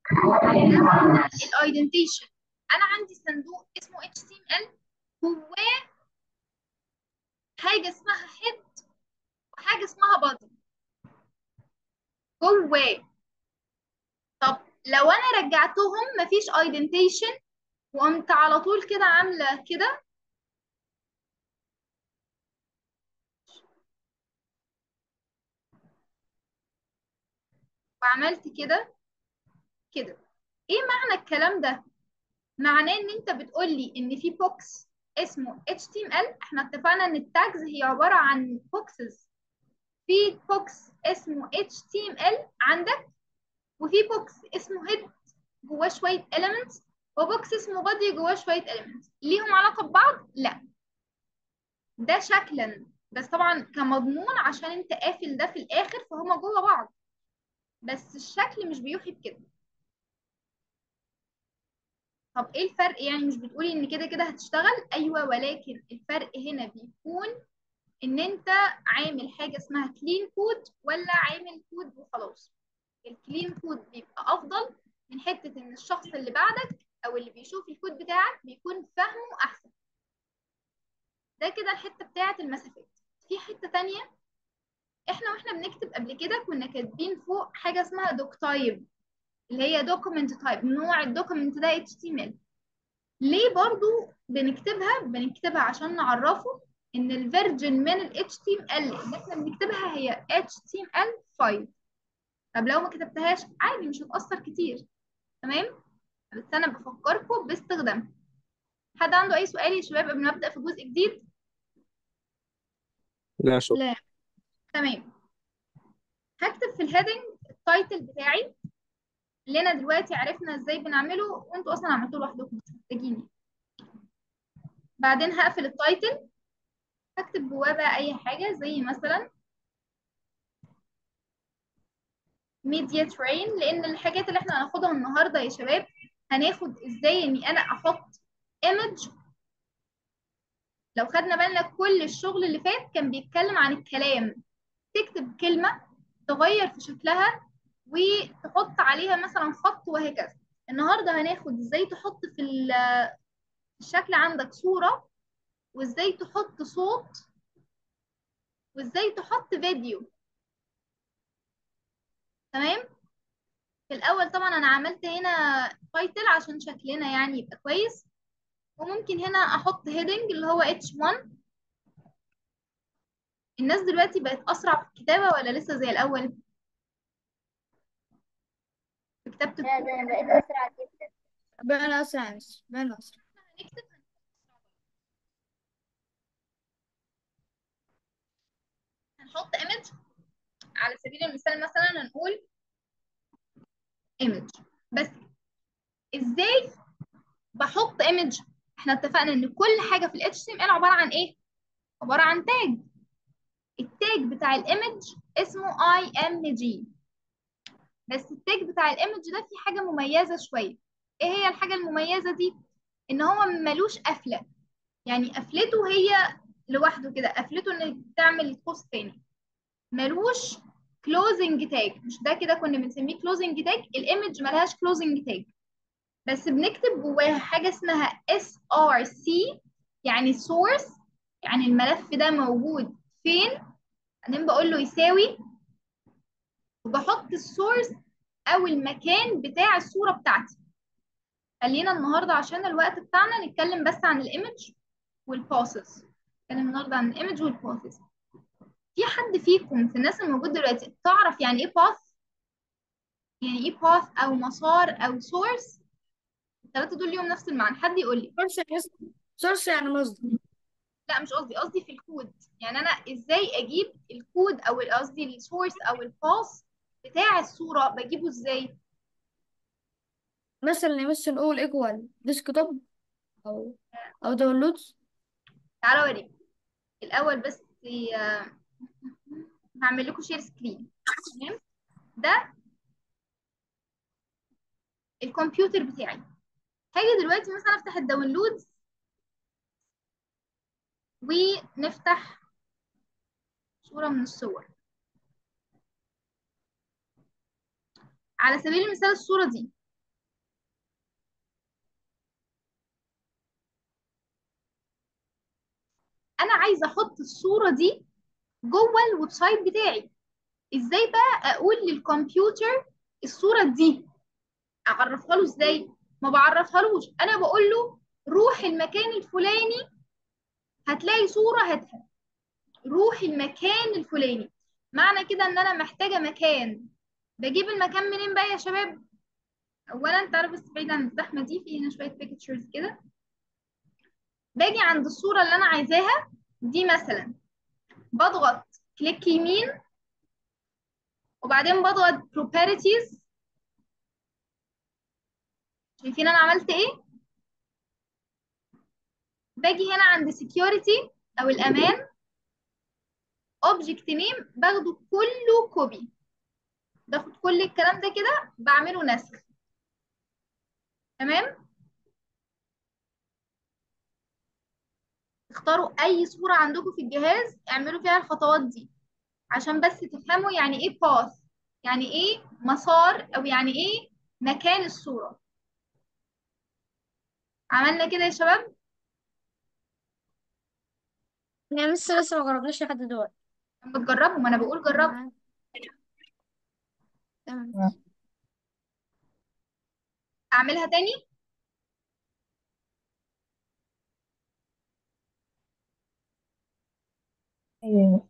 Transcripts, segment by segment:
الايدنتيشن انا عندي صندوق اسمه HTML جواه حاجه اسمها head وحاجه اسمها body جواه طب لو انا رجعتهم مفيش ايدنتيشن وقمت على طول كده عامله كده وعملت كده كده ايه معنى الكلام ده معناه ان انت بتقولي ان في بوكس اسمه HTML احنا اتفقنا ان التاجز هي عبارة عن بوكسز في بوكس اسمه HTML عندك وفي بوكس اسمه head جواه شوية elements وبوكس اسمه body جواه شوية elements ليهم علاقة ببعض؟ لا ده شكلا بس طبعا كمضمون عشان انت قافل ده في الاخر فهما جوه بعض بس الشكل مش بيوحي بكده طب ايه الفرق يعني مش بتقولي ان كده كده هتشتغل ايوه ولكن الفرق هنا بيكون ان انت عامل حاجه اسمها كلين كود ولا عامل كود وخلاص الكلين كود بيبقى افضل من حته ان الشخص اللي بعدك او اللي بيشوف الكود بتاعك بيكون فاهمه احسن ده كده الحته بتاعه المسافات في حته تانية احنا واحنا بنكتب قبل كده كنا كاتبين فوق حاجه اسمها دوك تايب اللي هي دوكيمنت تايب نوع الدوكيمنت ده HTML ليه برضو بنكتبها بنكتبها عشان نعرفه ان الفيرجن من ال HTML اللي احنا بنكتبها هي HTML5 طب لو ما كتبتهاش عادي مش هتأثر كتير تمام بس انا بفكركم باستخدامها حد عنده اي سؤال يا شباب قبل ما ابدا في جزء جديد لا شكرا لا تمام هكتب في الهيدنج التايتل بتاعي اللي انا دلوقتي عرفنا ازاي بنعمله وانتوا اصلا عملتوه لوحدكم مش محتاجيني بعدين هقفل التايتل هكتب جواه بقى اي حاجه زي مثلا ميديا ترين لان الحاجات اللي احنا هناخدها النهارده يا شباب هناخد ازاي اني انا احط ايمج لو خدنا بالنا كل الشغل اللي فات كان بيتكلم عن الكلام تكتب كلمه تغير في شكلها وتحط عليها مثلا خط وهكذا النهارده هناخد ازاي تحط في ال- الشكل عندك صورة وازاي تحط صوت وازاي تحط فيديو تمام في الاول طبعا انا عملت هنا تايتل عشان شكلنا يعني يبقى كويس وممكن هنا احط هيدنج اللي هو H1 الناس دلوقتي بقت اسرع في الكتابة ولا لسه زي الاول في كتابة لا ده انا بقيت اسرع جدا بقى أسرع بس بقى أسرع هنكتب هنحط ايمج على سبيل المثال مثلا هنقول ايمج بس ازاي بحط ايمج احنا اتفقنا ان كل حاجه في ال HTML عباره عن ايه عباره عن تاج التاج بتاع الايمج اسمه IMG بس التاج بتاع الايمج ده فيه حاجه مميزه شويه ايه هي الحاجه المميزه دي ان هو ملوش قفله يعني قفلته هي لوحده كده قفلته انك تعمل قوس تاني ملوش كلوزنج تاج مش ده كده كنا بنسميه كلوزنج تاج الايمج ملهاش كلوزنج تاج بس بنكتب جواها حاجه اسمها src يعني source يعني الملف ده موجود فين بعدين بقول له يساوي وبحط السورس او المكان بتاع الصوره بتاعتي خلينا النهارده عشان الوقت بتاعنا نتكلم بس عن الايمج والبروسيس نتكلم النهارده عن الايمج والبروسيس في حد فيكم في الناس الموجود دلوقتي تعرف يعني ايه باث يعني ايه باث او مسار او سورس الثلاثه دول ليهم نفس المعنى حد يقول لي سورس يعني سورس يعني مصدر لا مش قصدي قصدي في الكود يعني انا ازاي اجيب الكود او قصدي السورس او الباث بتاع الصوره بجيبه ازاي مثلا مثلا نقول ايكوال ديسكتوب أو أو داونلودز تعالوا اوريك الاول بس آه، هعمل لكم شير سكرين تمام ده الكمبيوتر بتاعي هاجي دلوقتي مثلا افتح الداونلودز ونفتح صورة من الصور على سبيل المثال الصورة دي عايزه احط الصوره دي جوه الويب سايت بتاعي ازاي بقى اقول للكمبيوتر الصوره دي اعرفها له ازاي ما بعرفهالوش انا بقول له روح المكان الفلاني هتلاقي صوره هاتها روح المكان الفلاني معنى كده ان انا محتاجه مكان بجيب المكان منين بقى يا شباب اولا تعالوا بس بعيد عن الزحمه دي في هنا شويه بيكتشرز كده باجي عند الصوره اللي انا عايزاها دي مثلا بضغط كليك يمين وبعدين بضغط properties شايفين انا عملت ايه باجي هنا عند security او الامان object name باخده كله كوبي باخد كل الكلام ده كده بعمله نسخ تمام اختاروا اي صورة عندكم في الجهاز اعملوا فيها الخطوات دي عشان بس تفهموا يعني ايه path يعني ايه مسار او يعني ايه مكان الصورة عملنا كده يا شباب يعني لسه لسه ما جربناش لحد دلوقتي بتجربوا ما انا بقول جربوا تمام اعملها تاني أيوة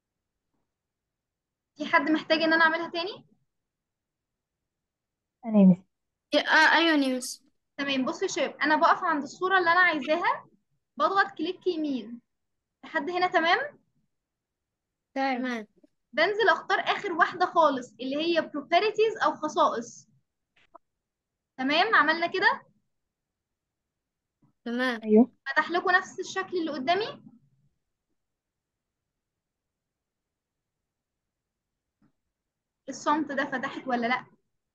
في حد محتاج ان انا اعملها تاني أنا مس اه ايوه نيمس تمام بصوا يا شباب انا بقف عند الصورة اللي انا عايزاها بضغط كليك يمين لحد هنا تمام تمام بنزل اختار اخر واحدة خالص اللي هي properties او خصائص تمام عملنا كده تمام أيوة فتح لكم نفس الشكل اللي قدامي الصمت ده فتحت ولا لا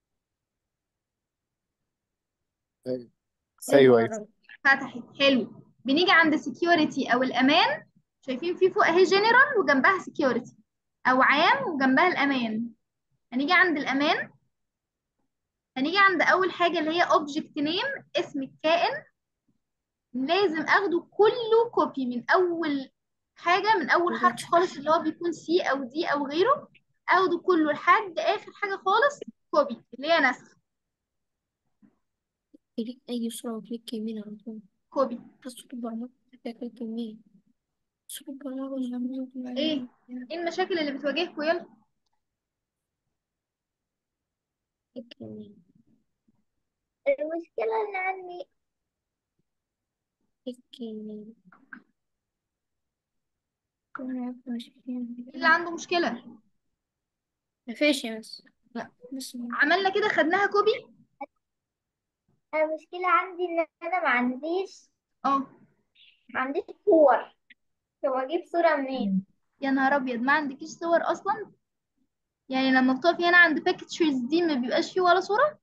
ايوه ايوه ايوه جرب. فتحت حلو بنيجي عند security او الامان شايفين في فوق اهي general وجنبها security او عام وجنبها الامان هنيجي عند الامان هنيجي عند اول حاجة اللي هي object name اسم الكائن لازم اخده كله كوبي من اول حاجة من اول حرف خالص اللي هو بيكون سي او دي او غيره اخده كله لحد اخر حاجة خالص كوبي اللي هي نسخ كليك اي صورة وكليك يمين على طول كوبي بس صورة برمجة كليك يمين صورة برمجة ايه ايه المشاكل اللي بتواجهكم يلا كليك يمين المشكلة إن عندي كليك يمين كنا مش إيه اللي عنده مشكلة مفيش يا بس لا بس عملنا كده خدناها كوبي أنا المشكلة عندي إن أنا ما عنديش اه ما عنديش صور طب أجيب صورة منين؟ يا نهار ابيض ما عندكيش صور اصلا يعني لما بتقفي هنا عند بيكتشرز دي ما بيبقاش فيه ولا صورة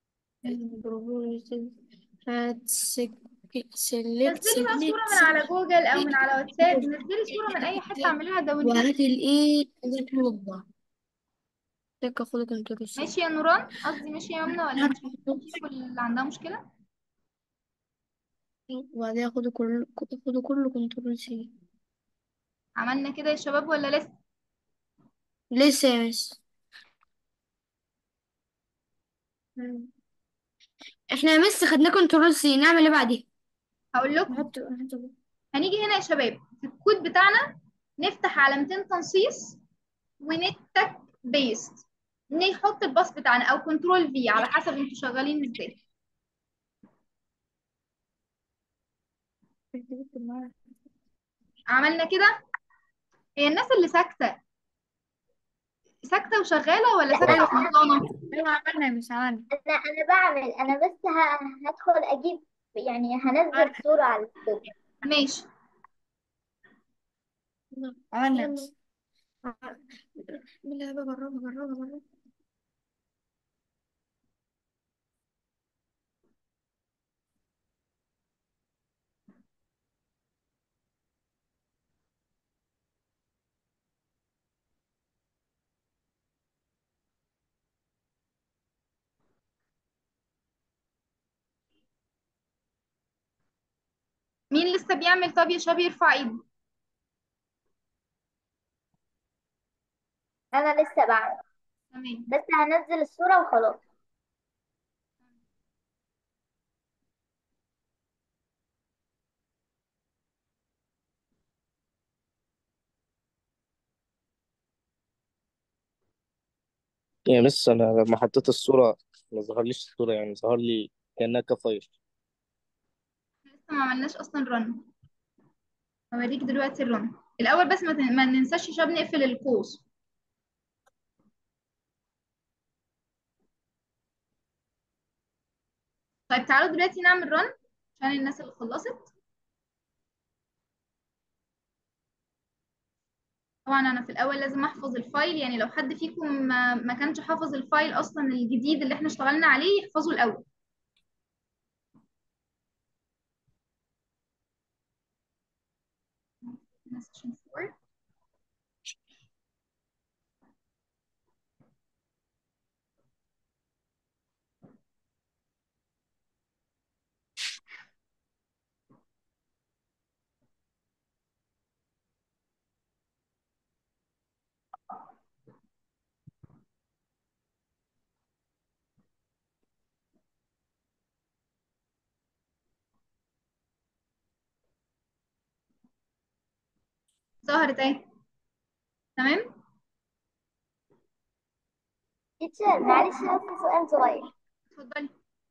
سيلكت نزلي بقى صورة من على جوجل او من على واتساب نزلي صورة من اي حتة اعمليها داونلود وهات الايه الوضع تك خد كنترول سي ماشي يا نوران قصدي ماشي يا يمنى ولا مش فيكم اللي عندها مشكلة وبعدين خد كل خد كله كنترول سي عملنا كده يا شباب ولا لسه لسه يا مس احنا يا مس خدنا كنترول سي نعمل ايه بعديها هقول لكم نحط نحط هنيجي هنا يا شباب في الكود بتاعنا نفتح علامتين تنصيص ونتك بيست نحط الباص بتاعنا او كنترول في على حسب انتوا شغالين ازاي عملنا كده هي الناس اللي ساكتة ساكتة وشغالة ولا ساكتة وخلصانة ايوه عملنا يا مس عملنا أنا أنا بعمل أنا بس ه- هدخل أجيب يعني هنزل صورة على الجوجل ماشي عملنا يا مس بالله بجربها جربها جربها مين لسه بيعمل طب يا شباب يرفع ايده انا لسه بعمل تمام بس هنزل الصورة وخلاص يعني بس انا لما حطيت الصورة ما ظهرليش الصورة يعني ظهر لي كأنها كفايل لسه ما عملناش اصلا رن هوريك دلوقتي الرن الاول بس ما, تن... ما ننساش يا شباب نقفل القوس طيب تعالوا دلوقتي نعمل رن عشان الناس اللي خلصت طبعا انا في الاول لازم احفظ الفايل يعني لو حد فيكم ما, ما كانش حافظ الفايل اصلا الجديد اللي احنا اشتغلنا عليه يحفظه الاول Session four. ظهرت اهي تمام تيتشر معلش بس سؤال صغير اتفضلي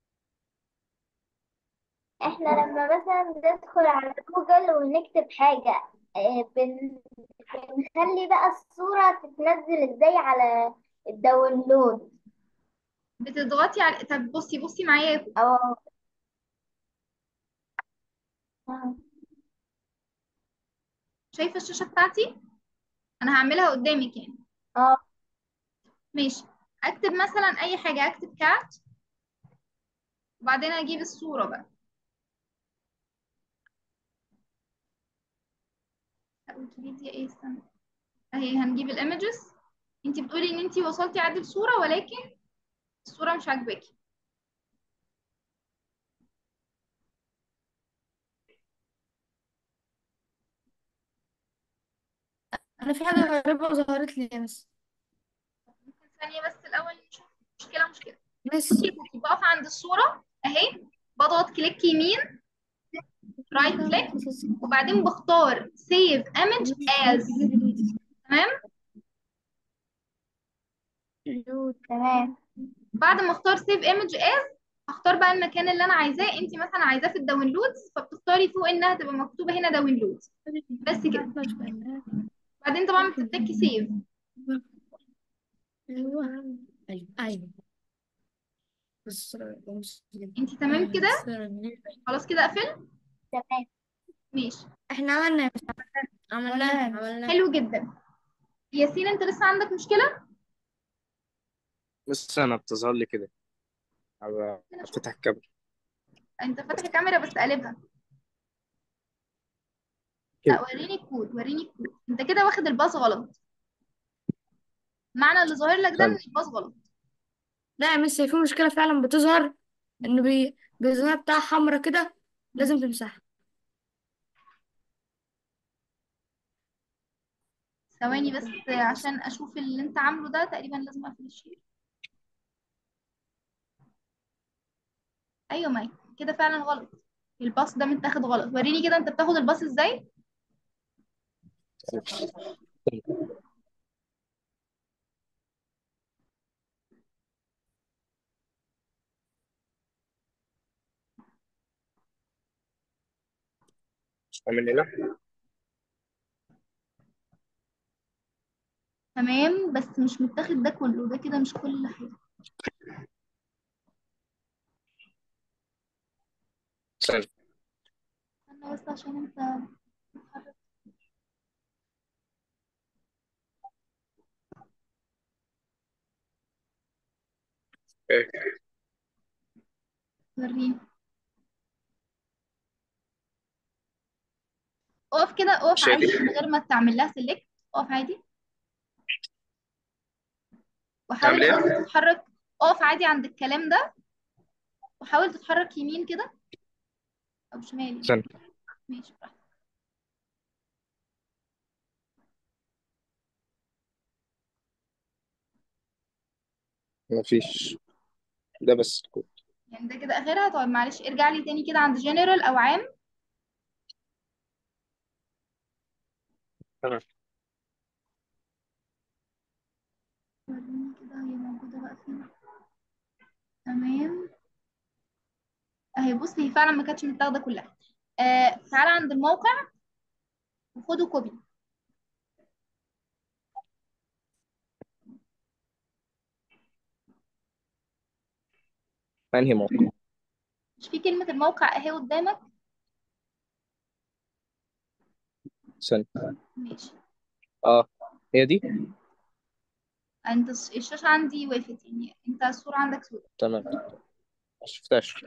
احنا لما مثلا ندخل على جوجل ونكتب حاجة آه، بن... بنخلي بقى الصورة تتنزل ازاي على الداونلود بتضغطي على طب بصي بصي معايا او آه. شايفه الشاشه بتاعتي انا هعملها قدامك يعني اه ماشي اكتب مثلا اي حاجه اكتب كات وبعدين اجيب الصوره بقى لا، ويكيبيديا ايه استنى اهي هنجيب الايمجز انت بتقولي ان انت وصلتي عدد الصوره ولكن الصوره مش عاجباكي انا في حاجه غريبه ظهرت لي بس ممكن ثانيه بس الاول نشوف مشكله مشكله بس بصي كوكي بقف عند الصوره اهي بضغط كليك يمين رايت كليك وبعدين بختار سيف ايمج از تمام تمام بعد ما اختار سيف ايمج از اختار بقى المكان اللي انا عايزاه انت مثلا عايزاه في الداونلودز فبتختاري فوق انها تبقى مكتوبه هنا داونلودز بس كده بعدين طبعا بتتكي سيف ايوه ايوه ايوه بس انت تمام كده خلاص كده اقفل تمام ماشي احنا عملنا عملناها عملناها حلو جدا ياسين انت لسه عندك مشكله بس انا بتظهر لي كده أبقى افتح الكاميرا انت فاتح الكاميرا بس قلبها كده. لا وريني الكود وريني الكود انت كده واخد الباص غلط معنى اللي ظاهر لك ده ان ثانية. الباص غلط لا يا ميسي في مشكله فعلا بتظهر انه بي بيظهر بتاع حمرا كده لازم تمسحها ثواني بس عشان اشوف اللي انت عامله ده تقريبا لازم اقفل الشير ايوه ماي كده فعلا غلط الباص ده متاخد غلط وريني كده انت بتاخد الباص ازاي من هنا تمام بس مش متاخد ده كله ده كده مش كل حاجه ثانية. استنى بس عشان انت بتتحرك إيه. وريني اقف كده اقف مش هي عادي دي. من غير ما تعمل لها سيلكت اقف عادي وحاول تعمل ايه؟ بس تتحرك اقف عادي عند الكلام ده وحاول تتحرك يمين كده او شمال ثانية. ماشي براحتك مفيش ده بس الكود يعني ده كده اخرها طيب معلش ارجع لي تاني كده عند جنرال او عام تمام وريني كده هي موجودة بقى فين تمام اهي بص هي فعلا ما كانتش متاخدة كلها آه تعالى عند الموقع وخده كوبي انهي موقع مش في كلمة الموقع اهي قدامك سنة ماشي اه هي دي انت الش- الشاشة عندي وقفت يعني انت الصورة عندك سوداء تمام ما شفتهاش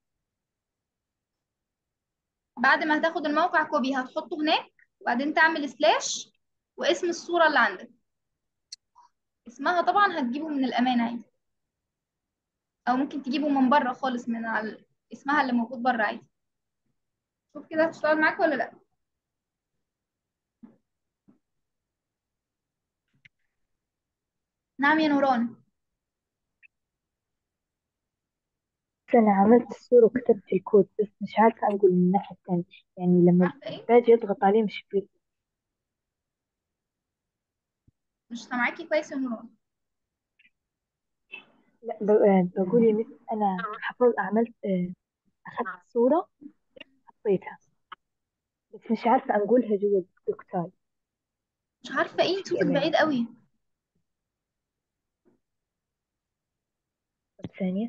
بعد ما هتاخد الموقع كوبي هتحطه هناك وبعدين تعمل سلاش واسم الصورة اللي عندك اسمها طبعا هتجيبه من الأمانة عادي أو ممكن تجيبه من بره خالص من على اسمها اللي موجود بره عادي شوف كده هتشتغل معاك ولا لأ نعم يا نوران أنا عملت الصورة وكتبت الكود بس مش عارفة أنقل من الناحية التانية يعني لما عارفة ايه باجي أضغط عليه مش بي... مش سامعاكي كويس يا نوران لا ب... آه، بقول يا مس أنا حفظ عملت آه، أخذت الصورة حطيتها بس مش عارفة أنقلها جوا الدكتور مش عارفة ايه مش في صوتك أمان بعيد قوي طب ثانية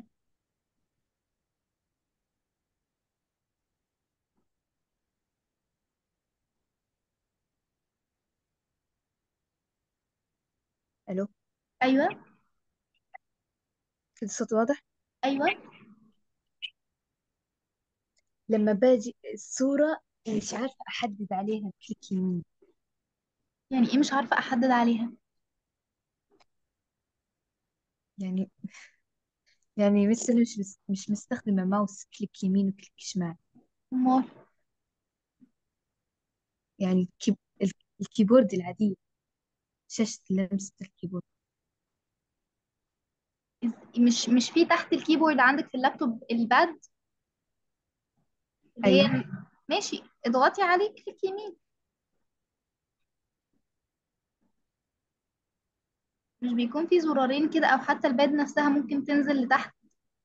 ألو أيوه كده الصوت واضح أيوه لما باجي الصورة مش عارفة أحدد عليها كليك يمين يعني ايه مش عارفة أحدد عليها يعني يعني مثل مش مس... مش مستخدمة ماوس كليك يمين وكليك شمال امال يعني الكيب... ال- الكيبورد العادية شاشة لمسة الكيبورد إز- مش مش في تحت الكيبورد عندك في اللابتوب الباد اللي هي أيوة ماشي اضغطي عليه كليك يمين مش بيكون في زرارين كده او حتى الباد نفسها ممكن تنزل لتحت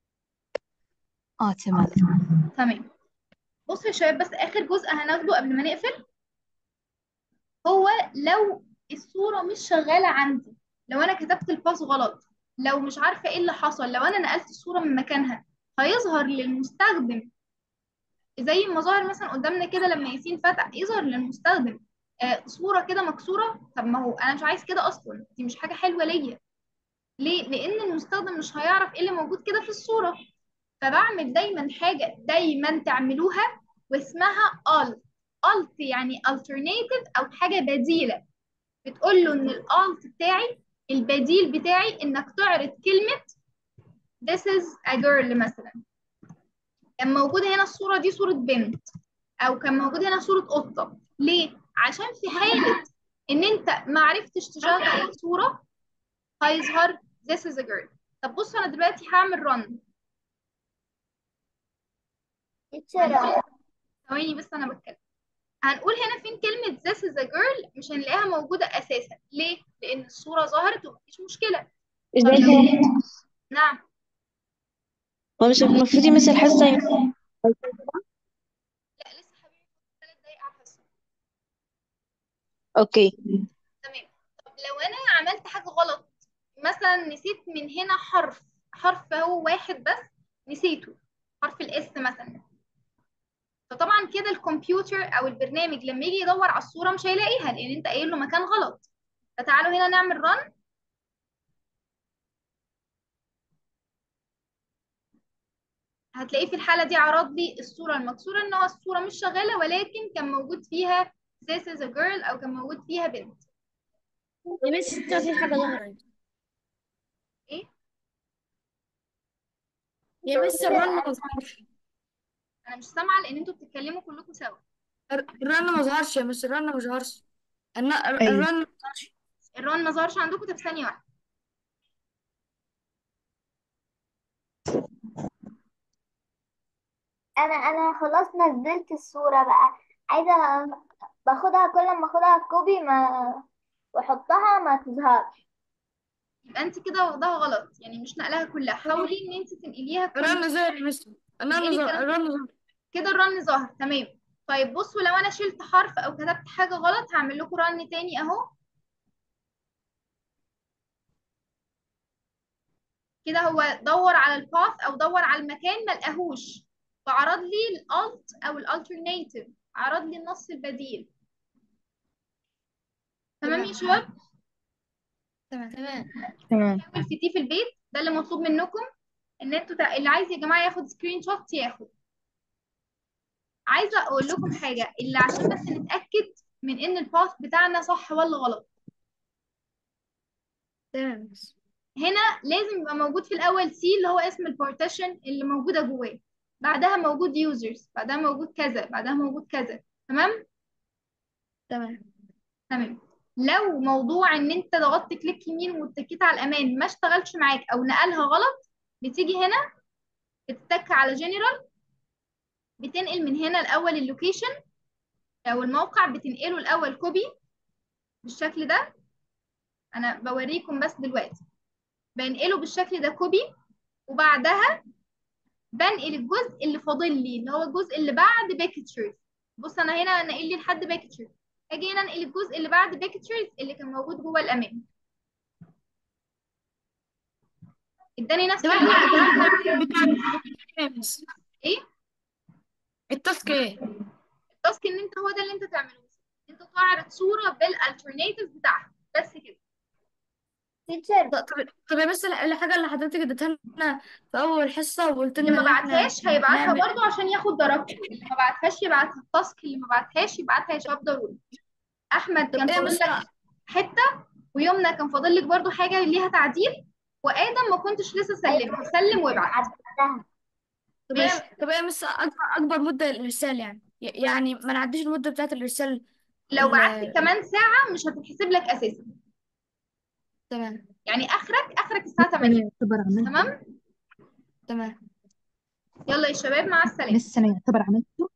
اه تمام تمام بصوا يا شباب بس اخر جزء هناخده قبل ما نقفل هو لو الصورة مش شغالة عندي لو انا كتبت الباس غلط لو مش عارفة ايه اللي حصل لو انا نقلت الصورة من مكانها هيظهر للمستخدم زي ما ظهر مثلا قدامنا كده لما ياسين فتح يظهر للمستخدم آه صورة كده مكسورة طب ما هو انا مش عايز كده اصلا دي مش حاجة حلوة ليا ليه لان المستخدم مش هيعرف ايه اللي موجود كده في الصورة فبعمل دايما حاجة دايما تعملوها واسمها alt alt يعني alternative أو حاجة بديلة بتقول له إن الالت بتاعي البديل بتاعي إنك تعرض كلمة this is a girl مثلا كان موجود هنا الصورة دي صورة بنت أو كان موجود هنا صورة قطة ليه؟ عشان في حالة إن أنت ما عرفتش تشغل الصورة هيظهر this is a girl طب بص أنا دلوقتي هعمل run تيتشر ثواني بس انا بتكلم هنقول هنا فين كلمة this is a girl مش هنلاقيها موجودة أساسا ليه؟ لأن الصورة ظهرت ومفيش مشكلة طب ازاي لو كده نعم هو مش المفروض يمثل حصة لا لسه حبيبي ثلاث دقايق على الحصة اوكي تمام طب لو أنا عملت حاجة غلط مثلا نسيت من هنا حرف حرف هو واحد بس نسيته حرف الاس مثلا فطبعا كده الكمبيوتر أو البرنامج لما يجي يدور على الصورة مش هيلاقيها لأن أنت قايل له مكان غلط فتعالوا هنا نعمل رن هتلاقيه في الحالة دي عرض لي الصورة المكسورة ان هو الصورة مش شغالة ولكن كان موجود فيها this is a girl او كان موجود فيها بنت يا بس ما فيش حاجة ظهرت ايه يا بس الرن ما ظهرش انا مش سامعة لان انتوا بتتكلموا كلكم سوا الر- الرن ما ظهرش يا بس الرن ما ظهرش الن- أيوة الرن ما ظهرش الرن ما ظهرش عندكم طب ثانية واحدة انا انا خلاص نزلت الصورة بقى عايزة باخدها كل ما اخدها كوبي ما واحطها ما تظهرش يبقى انت كده واخداها غلط يعني مش نقلها كلها حاولي ان انت تنقليها كلها الرن ظهر يا مستر الرن تنقلي ظهر كلام الرن ظهر كده الرن ظاهر تمام طيب بصوا لو انا شلت حرف او كتبت حاجة غلط هعمل لكم رن تاني اهو كده هو دور على الباث او دور على المكان ما لقاهوش فعرض لي الالت او الالترناتيف عرض لي النص البديل تمام يا شباب تمام تمام تمام حاول تفتيه في البيت ده اللي مطلوب منكم ان انتوا تع... اللي عايز يا جماعه ياخد سكرين شوت ياخد عايزه اقول لكم حاجه اللي عشان بس نتاكد من ان الباث بتاعنا صح ولا غلط تمام بس. هنا لازم يبقى موجود في الاول سي اللي هو اسم البارتيشن اللي موجوده جواه بعدها موجود يوزرز بعدها موجود كذا بعدها موجود كذا تمام تمام تمام لو موضوع ان انت ضغطت كليك يمين واتكيت على الامان ما اشتغلش معاك او نقلها غلط بتيجي هنا بتتك على جنرال بتنقل من هنا الاول اللوكيشن او الموقع بتنقله الاول كوبي بالشكل ده انا بوريكم بس دلوقتي بنقله بالشكل ده كوبي وبعدها بنقل الجزء اللي فاضل لي اللي هو الجزء اللي بعد بيكتشرز بص انا هنا نقل لي لحد بيكتشرز اجي هنا انقل الجزء اللي بعد بيكتشرز اللي كان موجود جوه الامان اداني نفس تمام الوقت بتاع ايه يا مس؟ ايه التاسك ايه التاسك ان انت هو ده اللي انت تعمله انت تعرض صوره بالالترناتيف بتاعها بس كده تيتشر طب طب طب يا مس الحاجة اللي حضرتك اديتها لنا في أول حصة وقلت اللي لنا ما إن احنا بعتهاش هيبعتها نعمل برضو عشان ياخد درجته اللي ما بعتهاش يبعتها التاسك اللي ما بعتهاش يبعتها يا شباب ضروري احمد طب كان ايه يا فاضل مس لك حته ويمنى كان فاضل لك برضو حاجه ليها تعديل وادم ما كنتش لسه سلمها سلم وابعت عدتها طب ماشي ايه طب ايه يا مس أكبر أكبر مدة الإرسال يعني ي- يعني ما نعديش المدة بتاعة الإرسال لو ال- بعت كمان ساعه مش هتتحسب لك اساسا تمام يعني اخرك اخرك الساعه 8 يعتبر عملته تمام تمام يلا يا شباب مع السلامه لسه انا يعتبر عملته